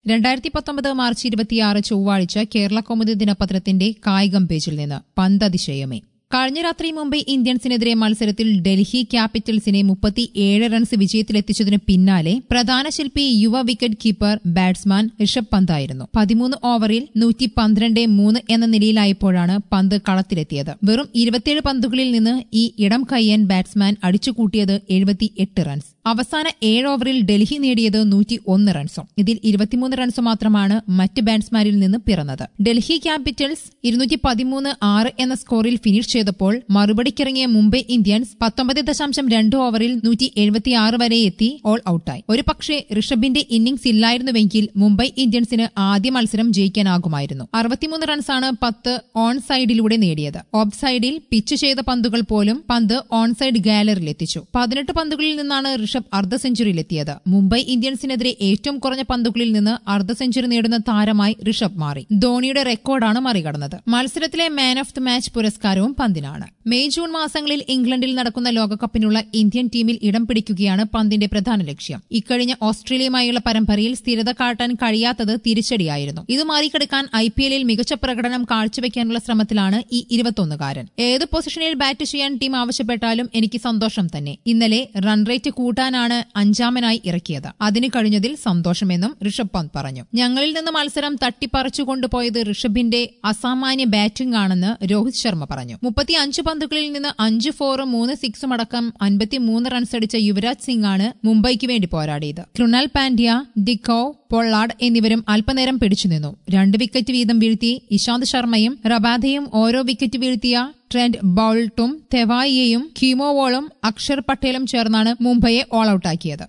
രണ്ടായിരത്തി പത്തൊമ്പത് മാർച്ച് ഇരുപത്തിയാറ് ചൊവ്വാഴ്ച കേരള കൗമുദി ദിനപത്രത്തിന്റെ കായികം പേജിൽ നിന്ന് പന്തതിശയമേ കഴിഞ്ഞ രാത്രി മുംബൈ ഇന്ത്യൻസിനെതിരെ മത്സരത്തിൽ ഡൽഹി ക്യാപിറ്റൽസിനെ മുപ്പത്തിയേഴ് റൺസ് വിജയത്തിലെത്തിച്ചതിന് പിന്നാലെ പ്രധാന ശില്പി യുവ വിക്കറ്റ് കീപ്പർ ബാറ്റ്സ്മാൻ ഋഷഭ് പന്തായിരുന്നു പതിമൂന്ന് ഓവറിൽ നൂറ്റി പന്ത്രണ്ട് മൂന്ന് എന്ന നിലയിലായപ്പോഴാണ് പന്ത് കളത്തിലെത്തിയത് വെറും ഇരുപത്തിയേഴ് പന്തുകളിൽ നിന്ന് ഈ ഇടം കയ്യൻ ബാറ്റ്സ്മാൻ അടിച്ചുകൂട്ടിയത് എഴുപത്തിയെട്ട് റൺസ് അവസാന ഏഴ് ഓവറിൽ ഡൽഹി നേടിയത് നൂറ്റി ഒന്ന് റൺസും ഇതിൽ ഇരുപത്തിമൂന്ന് റൺസ് മാത്രമാണ് മറ്റ് ബാറ്റ്സ്മാരിൽ നിന്ന് പിറന്നത് ഡൽഹി ക്യാപിറ്റൽസ് ഇരുന്നൂറ്റി പതിമൂന്ന് ആറ് എന്ന സ്കോറിൽ ഫിനിഷ് ചെയ്തപ്പോൾ മറുപടിക്കിറങ്ങിയ മുംബൈ ഇന്ത്യൻസ് പത്തൊമ്പത് ദശാംശം രണ്ട് ഓവറിൽ നൂറ്റി എഴുപത്തിയാറ് വരെ എത്തി ഓൾ ഔട്ടായി ഒരു പക്ഷേ ഋഷഭിന്റെ ഇന്നിംഗ്സ് ഇല്ലായിരുന്നുവെങ്കിൽ മുംബൈ ഇന്ത്യൻസിന് ആദ്യ മത്സരം ജയിക്കാനാകുമായിരുന്നു അറുപത്തിമൂന്ന് റൺസാണ് പത്ത് ഓൺ സൈഡിലൂടെ നേടിയത് ഓഫ് സൈഡിൽ പിച്ച് ചെയ്ത പന്തുകൾ പോലും പന്ത് ഓൺ സൈഡ് ഗാലറിയിലെത്തിച്ചു പതിനെട്ട് പന്തുകളിൽ നിന്നാണ് ഋഷഭ് അർദ്ധ സെഞ്ചുറിയിലെത്തിയത് മുംബൈ ഇന്ത്യൻസിനെതിരെ ഏറ്റവും കുറഞ്ഞ പന്തുകളിൽ നിന്ന് അർദ്ധ സെഞ്ചുറി നേടുന്ന താരമായി ഋഷഭ് മാറി ധോണിയുടെ റെക്കോർഡാണ് മറികടന്നത് മത്സരത്തിലെ മാൻ ഓഫ് ദി മാച്ച് പുരസ്കാരവും പന്തിനാണ് മെയ് ജൂൺ മാസങ്ങളിൽ ഇംഗ്ലണ്ടിൽ നടക്കുന്ന ലോകകപ്പിനുള്ള ഇന്ത്യൻ ടീമിൽ ഇടം പിടിക്കുകയാണ് പന്തിന്റെ പ്രധാന ലക്ഷ്യം ഇക്കഴിഞ്ഞ ഓസ്ട്രേലിയയുമായുള്ള പരമ്പരയിൽ സ്ഥിരത കാട്ടാൻ കഴിയാത്തത് തിരിച്ചടിയായിരുന്നു ഇത് മറികടക്കാൻ ഐ പി എല്ലിൽ മികച്ച പ്രകടനം കാഴ്ചവെക്കാനുള്ള ശ്രമത്തിലാണ് ഈ ഇരുപത്തൊന്നുകാരൻ ഏത് പൊസിഷനിൽ ബാറ്റ് ചെയ്യാൻ ടീം ആവശ്യപ്പെട്ടാലും എനിക്ക് സന്തോഷം തന്നെ ഇന്നലെ റൺ റേറ്റ് കൂട്ടാനാണ് അഞ്ചാമനായി ഇറക്കിയത് അതിന് കഴിഞ്ഞതിൽ സന്തോഷമെന്നും ഋഷഭ് പന്ത് പറഞ്ഞു ഞങ്ങളിൽ നിന്ന് മത്സരം തട്ടിപ്പറിച്ചു കൊണ്ടുപോയത് ഋഷഭിന്റെ അസാമാന്യ ബാറ്റിംഗ് ആണെന്ന് രോഹിത് ശർമ്മ പറഞ്ഞു മുപ്പത്തി അഞ്ച് പന്തുകളിൽ നിന്ന് അഞ്ച് ഫോറും മൂന്ന് സിക്സും അടക്കം അൻപത്തിമൂന്ന് റൺസ് അടിച്ച യുവരാജ് സിംഗ് ആണ് മുംബൈക്ക് വേണ്ടി പോരാടിയത് കൃണാൽ പാണ്ഡ്യ ഡിക്കോ പൊള്ളാഡ് എന്നിവരും അല്പനേരം പിടിച്ചുനിന്നു രണ്ട് വിക്കറ്റ് വീതം വീഴ്ത്തി ഇശാന്ത് ശർമ്മയും റബാദയും ഓരോ വിക്കറ്റ് വീഴ്ത്തിയ ട്രെന്റ് ബൌൾട്ടും തെവായിയെയും കീമോവോളും അക്ഷർ പട്ടേലും ചേർന്നാണ് മുംബൈയെ ഓൾ ഔട്ടാക്കിയത്